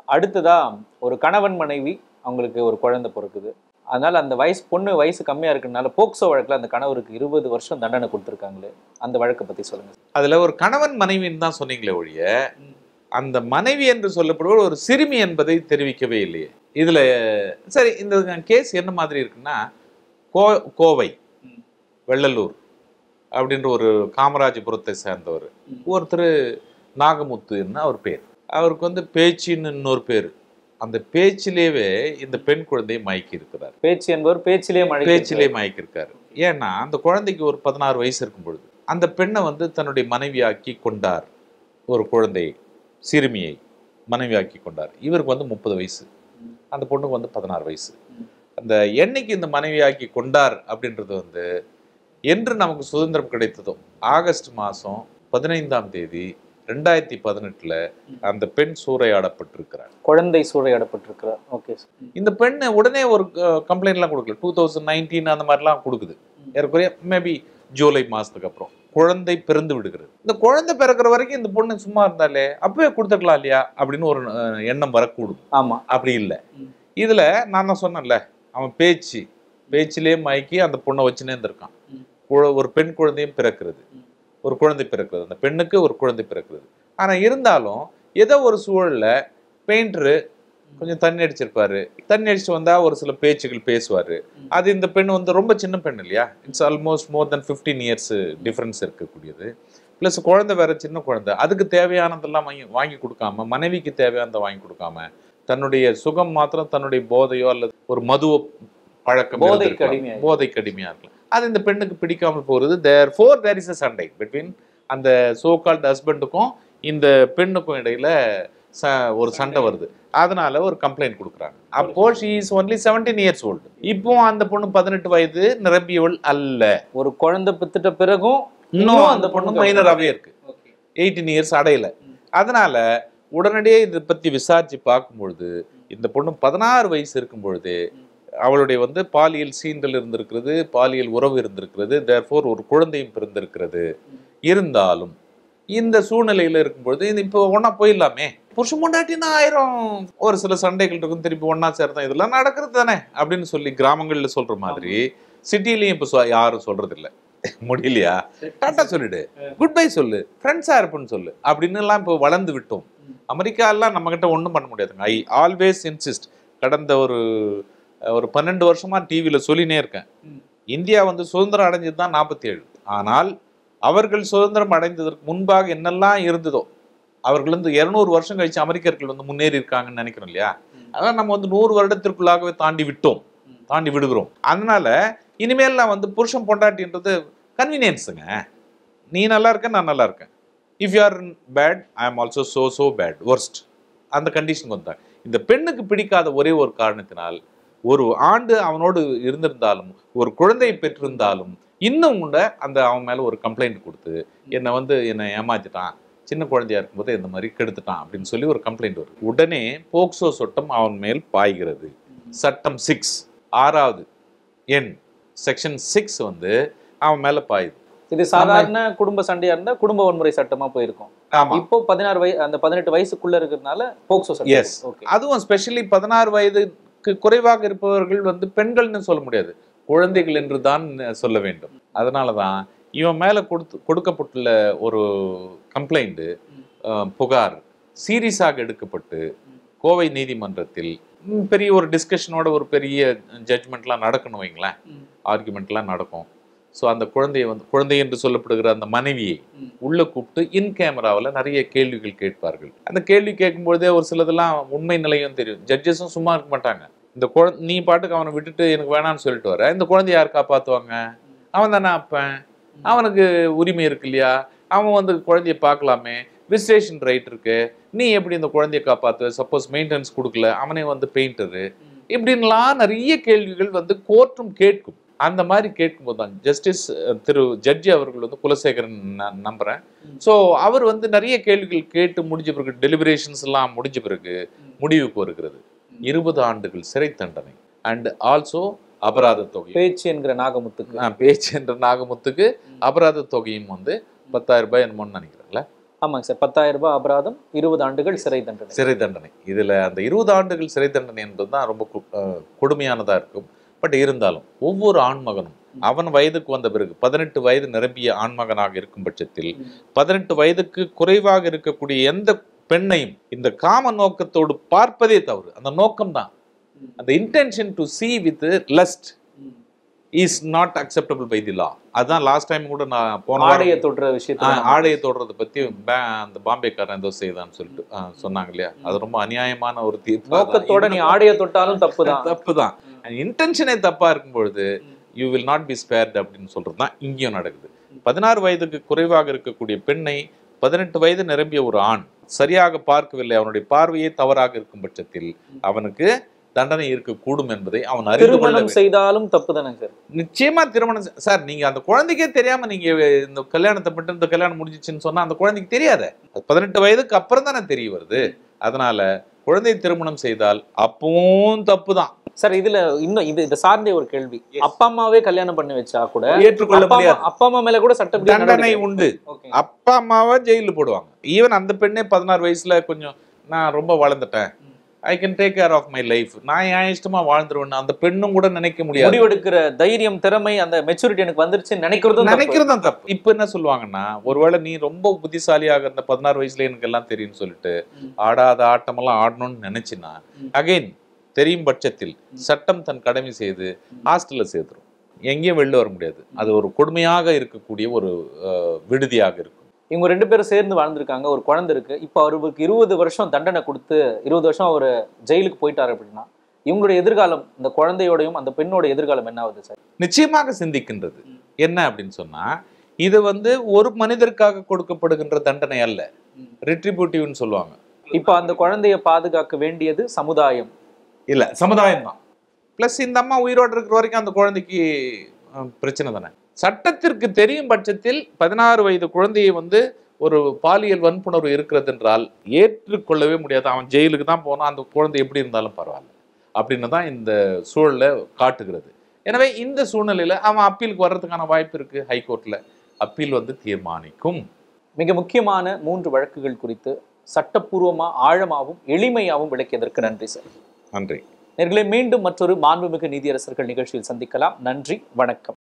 அடுத்ததா ஒரு கணவன் மனைவி அவங்களுக்கு ஒரு குழந்தை பிறக்குது அதனால அந்த வயசு பொண்ணு வயசு கம்மியா இருக்கறனால போக்சோ வழக்குல அந்த கணவருக்கு இருபது வருஷம் தண்டனை கொடுத்துருக்காங்களே அந்த வழக்கை பத்தி சொல்லுங்க அதுல ஒரு கணவன் மனைவின்னு தான் சொன்னீங்களே ஒழிய அந்த மனைவி என்று சொல்லப்படுவது ஒரு சிறுமி என்பதை தெரிவிக்கவே இல்லையே இதுல சரி இந்த கேஸ் என்ன மாதிரி இருக்குன்னா கோ கோவை வெள்ளலூர் அப்படின்ற ஒரு காமராஜபுரத்தை சேர்ந்தவர் ஒருத்தர் நாகமுத்துன்னு அவர் பேர் அவருக்கு வந்து பேச்சின்னு இன்னொரு பேர் அந்த பேச்சிலேயே இந்த பெண் குழந்தையை மயக்கி இருக்கிறார் பேச்சு என்பவர் பேச்சிலே மழை பேச்சிலே மயக்கிருக்காரு ஏன்னா அந்த குழந்தைக்கு ஒரு பதினாறு வயசு இருக்கும் பொழுது அந்த பெண்ணை வந்து தன்னுடைய மனைவியாக்கி கொண்டார் ஒரு குழந்தையை சிறுமியை மனைவியாக்கி கொண்டார் இவருக்கு வந்து முப்பது வயசு அந்த பொண்ணுக்கு வந்து பதினாறு வயசு அந்த என்னைக்கு இந்த மனைவியாக்கி கொண்டார் அப்படின்றது வந்து என்று நமக்கு சுதந்திரம் கிடைத்ததோ ஆகஸ்ட் மாதம் பதினைந்தாம் தேதி ரெண்டாயிரத்தி பதினெட்டுல அந்த பெண் சூறையாடப்பட்டிருக்கிறார் குழந்தை சூறையாடப்பட்டிருக்கிறார் ஓகே இந்த பெண் உடனே ஒரு கம்ப்ளைண்ட்லாம் கொடுக்கல டூ தௌசண்ட் நைன்டீன் அந்த மாதிரிலாம் கொடுக்குது ஏறக்குறைய மேபி ஜூலை மாசத்துக்கு அப்புறம் குழந்தை பிறந்து விடுகிறது இந்த குழந்தை பிறக்கிற வரைக்கும் இந்த பொண்ணு சும்மா இருந்தாலே அப்பவே கொடுத்துக்கலாம் இல்லையா அப்படின்னு ஒரு அஹ், எண்ணம் வரக்கூடும் ஆமா அப்படி இல்லை ம். இதுல நான் தான் சொன்னேன்ல அவன் பேச்சு பேச்சிலே மயக்கி அந்த பொண்ணை வச்சுனே இருந்திருக்கான் ம். குழ- ஒரு பெண் குழந்தையும் பிறக்கிறது ம். ஒரு குழந்தை பிறக்கிறது அந்த பெண்ணுக்கு ஒரு குழந்தை பிறக்கிறது ஆனா இருந்தாலும் ஏதோ ஒரு சூழல்ல பெயிண்டரு கொஞ்சம் தண்ணி அடிச்சிருப்பாரு தண்ணி அடிச்சு வந்தா ஒரு சில பேச்சுகள் பேசுவாரு ம். அது இந்த பெண் வந்து ரொம்ப சின்ன பெண் இல்லையா it's almost more then fifteen years difference இருக்கக்கூடியது ப்ளஸ் குழந்தை வேற சின்ன குழந்தை அதுக்கு தேவையானதெல்லாம் வாங்கி வாங்கி கொடுக்காம மனைவிக்கு தேவையானதை வாங்கி கொடுக்காம தன்னுடைய சுகம் மாத்திரம் தன்னுடைய போதையோ அல்லது ஒரு மதுவோ பழக்கம் போதைக்கு இருந்திருக்கலாம். அடிமையாகி. போதைக்கு அடிமையா இருக்கலாம் அது இந்த பெண்ணுக்கு பிடிக்காமல் போறது தேர் ஃபோர் தேர் இஸ் அ சண்டை பிட்வீன் அந்த சோ கால்ட் ஹஸ்பண்டுக்கும் இந்த பெண்ணுக்கும் இடையில ச ஒரு சண்டை வருது அதனால ஒரு கம்ப்ளைண்ட் கொடுக்குறாங்க அப்போ she is only seventeen years old இப்போ அந்த பொண்ணு பதினெட்டு வயது நிரம்பியவள் அல்ல ஒரு குழந்தை பெத்துட்ட பிறகும் இன்னும் அந்த பொண்ணு பொண்ணுக்கு மைனராகவே இருக்கு Okay. எயிட்டீன் இயர்ஸ் அடையல ம். அதனால உடனடியே இதை பத்தி விசாரிச்சு பார்க்கும்பொழுது இந்த பொண்ணு பதினாறு வயசு இருக்கும் பொழுது அவளுடைய வந்து பாலியல் சீண்டல் இருந்திருக்கிறது பாலியல் உறவு இருந்திருக்கிறது தேர்ஃபோர் ஒரு குழந்தையும் பிறந்திருக்கிறது இருந்தாலும் இந்த சூழ்நிலையில இருக்கும்பொழுது இது இப்போ ஒண்ணா போயிடலாமே புருஷன் பொண்டாட்டினா ஆயிரம் ஒரு சில சண்டைகள் இருக்கும் திருப்பி ஒண்ணா சேர்ந்தா இதெல்லாம் நடக்கிறது தானே அப்படின்னு சொல்லி கிராமங்கள்ல சொல்ற மாதிரி சிட்டிலையும் இப்போ சொ- யாரும் சொல்றது இல்ல முடியலையா டாட்டா சொல்லிடு குட் பை சொல்லு ஃப்ரெண்ட்ஸா இருப்புன்னு சொல்லு அப்படின்னு எல்லாம் இப்போ வளர்ந்து விட்டோம் ம். அமெரிக்காலாம் நம்ம கிட்ட ஒன்றும் பண்ண முடியாதுங்க ஐ ஆல்வேஸ் இன்சிஸ்ட் கடந்த ஒரு ஒரு பன்னெண்டு வருஷமா டிவியில சொல்லினே இருக்கேன் ம். இந்தியா வந்து சுதந்திரம் அடைஞ்சது தான் நாற்பத்தி ஏழு ஆனால் அவர்கள் சுதந்திரம் அடைந்ததற்கு முன்பாக என்னெல்லாம் இருந்ததோ அவர்கள் வந்து இருநூறு வருஷம் கழிச்சு அமெரிக்கர்கள் வந்து முன்னேறி இருக்காங்கன்னு நினைக்கிறோம் இல்லையா ம். அதான் நம்ம வந்து நூறு வருடத்திற்குள்ளாகவே தாண்டி விட்டோம் ம். தாண்டி விடுகிறோம் அதனால இனிமேல்லாம் வந்து புருஷன் பொண்டாட்டின்றது கன்வீனியன்ஸுங்க நீ நல்லா இருக்க நான் நல்லா இருக்கேன் if you are bad I am also so so bad worst அந்த கண்டிஷனுக்கு வந்தாங்க இந்த பெண்ணுக்கு பிடிக்காத ஒரே ஒரு காரணத்தினால் ஒரு ஆண்டு அவனோடு இருந்திருந்தாலும் ஒரு குழந்தையை பெற்றிருந்தாலும் இன்னும் கூட அந்த அவன் மேல ஒரு கம்ப்ளைண்ட் கொடுத்து என்னை வந்து என்னை ஏமாத்திட்டான் சின்ன குழந்தையா இருக்கும்போது இந்த மாதிரி கெடுத்துட்டான் அப்படின்னு சொல்லி ஒரு கம்ப்ளைண்ட் வருது உடனே போக்சோ சட்டம் அவன் மேல் பாய்கிறது சட்டம் சிக்ஸ் ஆறாவது எண் செக்ஷன் சிக்ஸ் வந்து அவன் மேல பாயுது இது சாதாரண குடும்ப சண்டையா இருந்தா குடும்ப வன்முறை சட்டமா போயிருக்கும் ஆமா இப்போ பதினாறு வயசு அந்த பதினெட்டு வயசுக்குள்ள இருக்கிறதுனால போக்சோ சட்டம் Yes. ஓகே அதுவும் ஸ்பெஷலி பதினாறு வயதுக்கு குறைவாக இருப்பவர்கள் வந்து பெண்கள்னு சொல்ல முடியாது குழந்தைகள் என்று தான் சொல்ல வேண்டும் அதனால தான் இவன் மேல கொடுத்து கொடுக்கப்பட்டுள்ள ஒரு கம்ப்ளைண்ட் புகார் சீரியஸாக எடுக்கப்பட்டு கோவை நீதிமன்றத்தில் ம், பெரிய ஒரு டிஸ்கஷனோட ஒரு பெரிய ஜட்ஜ்மெண்ட்லாம் நடக்கணும் வைங்களேன் ம். ஆர்குமெண்ட்லாம் நடக்கும் ஸோ அந்த குழந்தையை வந்து குழந்தை என்று சொல்லப்படுகிற அந்த மனைவியை ம். உள்ள கூப்பிட்டு இன் கேமராவில் நிறைய கேள்விகள் கேட்பார்கள் அந்த கேள்வி கேட்கும்போதே ஒரு சிலதெல்லாம் உண்மை நிலையும் தெரியும் ஜட்ஜஸும் சும்மா இருக்க மாட்டாங்க இந்த குழந்தை நீ பாட்டுக்கு அவனை விட்டுட்டு எனக்கு வேணாம்னு சொல்லிட்டு வர இந்த குழந்தைய யார் காப்பாற்றுவாங்க அவன் தானே அப்பன் அவனுக்கு உரிமை இருக்கு இல்லையா அவன் வந்து குழந்தைய பார்க்கலாமே விசிட்டேஷன் ரைட் இருக்கு நீ எப்படி இந்த குழந்தைய காப்பாத்துவ சப்போஸ் மெயின்டெனன்ஸ் கொடுக்கல அவனே வந்து பெயிண்டரு இப்படின்லாம் நிறைய கேள்விகள் வந்து கோர்ட்டும் கேட்கும் அந்த மாதிரி கேட்கும்போது தான் ஜஸ்டிஸ் திரு ஜட்ஜி அவர்கள் வந்து குலசேகரன் நான் நம்புறேன் ம். ஸோ அவர் வந்து நிறைய கேள்விகள் கேட்டு முடிஞ்ச பிறகு டெலிபரேஷன்ஸ் எல்லாம் முடிஞ்ச பிறகு ம். முடிவுக்கு வருகிறது ம். இருபது ஆண்டுகள் சிறை தண்டனை அண்ட் ஆல்சோ அபராத தொகை பேச்சு என்கிற நாகமுத்துக்கு நான் பேச்சு என்ற நாகமுத்துக்கு ம். அபராத தொகையும் வந்து பத்தாயிரம் ரூபாய் என்னமோன்னு நினைக்கிறேன்ல ஆமாங்க சார் பத்தாயிரம் ரூபாய் அபராதம் இருபது ஆண்டுகள் சிறை தண்டனை சிறை தண்டனை இதுல அந்த இருபது ஆண்டுகள் சிறை தண்டனை என்பது தான் ரொம்ப கு- அஹ் கொடுமையானதா இருக்கும் பட் இருந்தாலும் ஒவ்வொரு ஆண்மகனும் அவன் வயதுக்கு வந்த பிறகு பதினெட்டு வயது நிரம்பிய ஆண்மகனாக இருக்கும் பட்சத்தில் பதினெட்டு வயதுக்கு குறைவாக இருக்கக்கூடிய எந்த பெண்ணையும் இந்த காம நோக்கத்தோடு பார்ப்பதே தவறு அந்த நோக்கம் தான் அந்த intention to see with lust is not acceptable by the law அதுதான் லாஸ்ட் டைம் கூட நான் போன வாரம் ஆடையை தொடுற விஷயத்துல ஆ, ஆடையை தொடுறதை பத்தி பே- அந்த பாம்பேக்காரன் ஏதோ செய்தான்னு சொல்லிட்டு ஆ, சொன்னாங்க இல்லையா அது ரொம்ப அநியாயமான ஒரு தீர்ப்பு நோக்கத்தோட நீ ஆடையை தொட்டாலும் தப்புதான் தப்பு தான் இன்டென்ஷனே தப்பா இருக்கும் பொழுது you will not be spared அப்படின்னு சொல்றது தான் இங்கேயும் நடக்குது பதினாறு வயதுக்கு குறைவாக இருக்கக்கூடிய பெண்ணை பதினெட்டு வயது நிரம்பிய ஒரு ஆண் சரியாக பார்க்கவில்லை அவனுடைய பார்வையே தவறாக இருக்கும் பட்சத்தில் அவனுக்கு தண்டனை இருக்கக்கூடும் என்பதை அவன் அறிந்து கொள்ள திருமணம் செய்தாலும் தப்பு தானே சார் நிச்சயமா திருமணம் செ- சார் நீங்க அந்த குழந்தைக்கே தெரியாம நீங்க இந்த கல்யாணத்தை மட்டும் இந்த கல்யாணம் முடிஞ்சிச்சுன்னு சொன்னா அந்த குழந்தைக்கு தெரியாத பதினெட்டு வயதுக்கு அப்புறம் தானே தெரிய வருது அதனால குழந்தை திருமணம் செய்தால் அப்பவும் தப்பு தான் சார் இதுல இன்னும் இது இதை சார்ந்தே ஒரு கேள்வி அப்பா அம்மாவே கல்யாணம் பண்ணி வச்சா கூட ஏற்றுக்கொள்ள அப்பா அம்மா- முடியாது அப்பா அம்மா மேல கூட சட்டப்படி தண்டனை உண்டு ஓகே அப்பா அம்மாவை ஜெயிலில் போடுவாங்க ஈவன் அந்த பெண்ணே பதினாறு வயசுல கொஞ்சம் நான் ரொம்ப வளர்ந்துட்டேன் I can take care of my life நான் என் இஷ்டமா வாழ்ந்துருவேன் அந்த பெண்ணும் கூட நினைக்க முடியாது முடிவெடுக்கிற தைரியம் திறமை அந்த மெச்சூரிட்டி எனக்கு வந்துருச்சு நினைக்கிறதும் தப்பு. நினைக்கிறது தான் தப்பு இப்போ என்ன சொல்லுவாங்கன்னா ஒருவேளை நீ ரொம்ப புத்திசாலியாக இருந்த பதினாறு வயசுல எனக்கு எல்லாம் தெரியும்னு சொல்லிட்டு ம். ஆடாத ஆட்டமெல்லாம் ஆடணும்னு நினைச்சினா ம். அகைன் தெரியும் பட்சத்தில் சட்டம் தன் கடமை செய்து ஹாஸ்டல்ல சேர்த்துரும் எங்கேயும் வெளில வர முடியாது அது ஒரு கொடுமையாக இருக்கக்கூடிய ஒரு அஹ், விடுதியாக இருக்கும் இவங்க ரெண்டு பேரும் சேர்ந்து வாழ்ந்திருக்காங்க ஒரு குழந்தை இருக்கு இப்போ அவருக்கு இருபது வருஷம் தண்டனை கொடுத்து இருபது வருஷம் அவர் ஜெயிலுக்கு போயிட்டாரு அப்படின்னா இவங்களுடைய எதிர்காலம் இந்த குழந்தையோடையும் அந்த பெண்ணோட எதிர்காலம் என்ன ஆகுது சார் நிச்சயமாக சிந்திக்கின்றது என்ன அப்படின்னு சொன்னா இது வந்து ஒரு மனிதருக்காக கொடுக்கப்படுகின்ற தண்டனை அல்ல ரிட்ரிபியூட்டிவ்னு சொல்லுவாங்க இப்போ அந்த குழந்தைய பாதுகாக்க வேண்டியது சமுதாயம் இல்ல சமுதாயம் தான் ப்ளஸ் இந்த அம்மா உயிரோடு இருக்கிற வரைக்கும் அந்த குழந்தைக்கு அஹ், பிரச்சனை தானே சட்டத்திற்கு தெரியும் பட்சத்தில் பதினாறு வயது குழந்தையை வந்து ஒரு பாலியல் வன்புணர்வு இருக்கிறது என்றால் ஏற்றுக்கொள்ளவே முடியாது அவன் ஜெயிலுக்கு தான் போனான் அந்த குழந்தை எப்படி இருந்தாலும் பரவாயில்ல அப்படின்னு தான் இந்த சூழலை காட்டுகிறது எனவே இந்த சூழ்நிலையில அவன் அப்பீலுக்கு வர்றதுக்கான வாய்ப்பு இருக்கு ஹைகோர்ட்ல அப்பீல் வந்து தீர்மானிக்கும் மிக முக்கியமான மூன்று வழக்குகள் குறித்து சட்டப்பூர்வமா ஆழமாகவும் எளிமையாகவும் விளக்கியதற்கு நன்றி சார் நன்றி நேர்களை மீண்டும் மற்றொரு மாண்புமிகு நீதியரசர்கள் நிகழ்ச்சியில் சந்திக்கலாம் நன்றி வணக்கம்